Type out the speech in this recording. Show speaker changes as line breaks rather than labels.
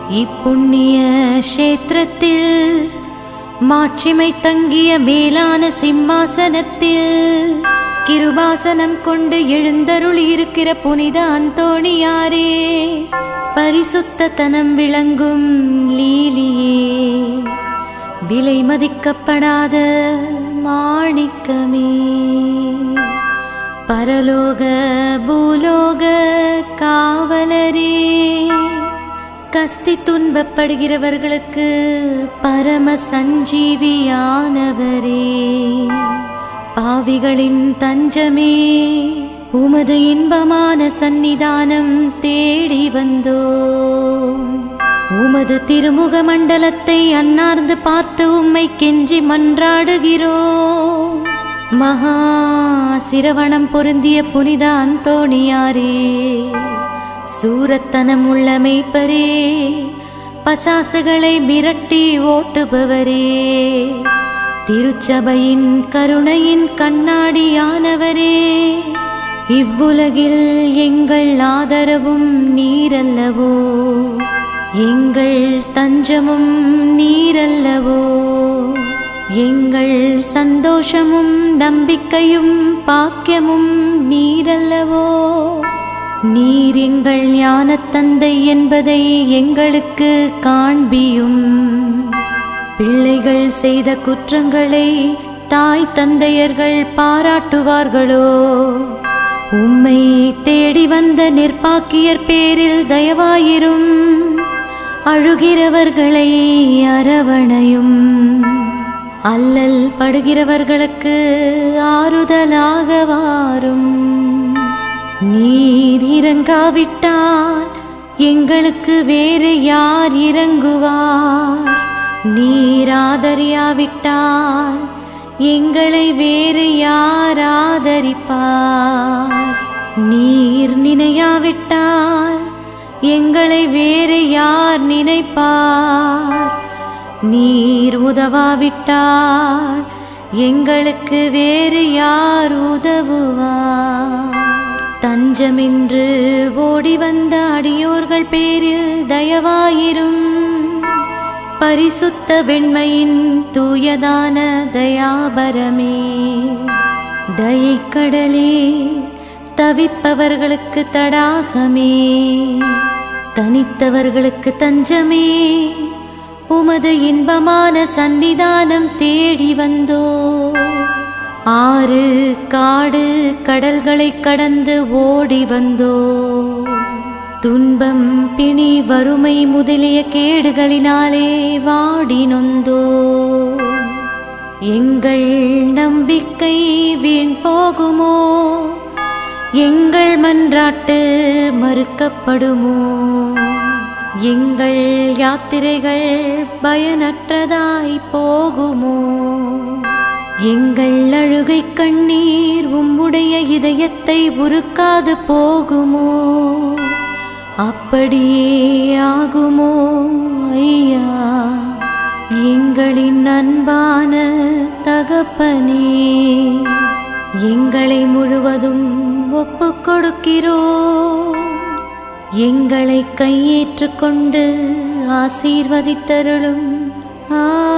இப்புண்ணிய கஷேத்திரத்தில் மாட்சிமை தங்கிய மேலான சிம்மாசனத்தில் கிருபாசனம் கொண்டு எழுந்தருளி இருக்கிற புனித அந்தோணியாரே பரிசுத்தத்தனம் விளங்கும் லீலியே விலை மதிக்கப்படாத மாணிக்கமே பரலோக பூலோக காவலரே கஸ்தி துன்பப்படுகிறவர்களுக்கு பரம சஞ்சீவியானவரே பாவிகளின் தஞ்சமே உமது இன்பமான சந்நிதானம் தேடி வந்தோம் உமது திருமுக மண்டலத்தை அன்னார்ந்து பார்த்து உம்மை கெஞ்சி மன்றாடுகிறோம் மகா சிரவணம் பொருந்திய புனித அந்தோணியாரே சூரத்தனம் உள்ள மெய்ப்பரே பசாசுகளை மிரட்டி ஓட்டுபவரே திருச்சபையின் கருணையின் கண்ணாடியானவரே இவ்வுலகில் எங்கள் ஆதரவும் நீரல்லவோ எங்கள் தஞ்சமும் நீரல்லவோ எங்கள் சந்தோஷமும் நம்பிக்கையும் பாக்கியமும் நீரல்லவோ நீர் எங்கள் ஞானத்தந்தை என்பதை எங்களுக்கு காண்பியும் பிள்ளைகள் செய்த குற்றங்களை தாய் தந்தையர்கள் பாராட்டுவார்களோ உம்மை தேடி வந்த நிர்பாக்கியர் பேரில் தயவாயிரும் அழுகிறவர்களை அரவணையும் அல்லல் படுகிறவர்களுக்கு ஆறுதலாக வாரும் நீர் இறங்காவிட்டால் எங்களுக்கு வேறு யார் இறங்குவார் நீர் ஆதரியாவிட்டால் எங்களை வேறு யார் ஆதரிப்பார் நீர் நினையாவிட்டால் எங்களை வேறு யார் நினைப்பார் நீர் உதவாவிட்டால் எங்களுக்கு வேறு யார் உதவுவார் தஞ்சமின்று ஓடி வந்த அடியோர்கள் பேரில் தயவாயிரும் பரிசுத்த வெண்மையின் தூயதான தயாபரமே தயைக்கடலே தவிப்பவர்களுக்கு தடாகமே தனித்தவர்களுக்கு தஞ்சமே உமது இன்பமான சன்னிதானம் தேடி வந்தோ ஆறு காடு கடல்களை கடந்து ஓடி வந்தோ துன்பம் பிணி வறுமை முதலிய கேடுகளினாலே வாடி நொந்தோ எங்கள் நம்பிக்கை வீண் போகுமோ எங்கள் மன்றாட்டு மறுக்கப்படுமோ எங்கள் யாத்திரைகள் பயனற்றதாய் போகுமோ எங்கள் அழுகை கண்ணீர் உம்முடைய இதயத்தை உருக்காது போகுமோ அப்படியே ஆகுமோ ஐயா எங்களின் அன்பான தகப்பனே எங்களை முழுவதும் ஒப்புக் கொடுக்கிறோம் எங்களை கையேற்றுக் கொண்டு ஆசீர்வதித்தருளும் ஆ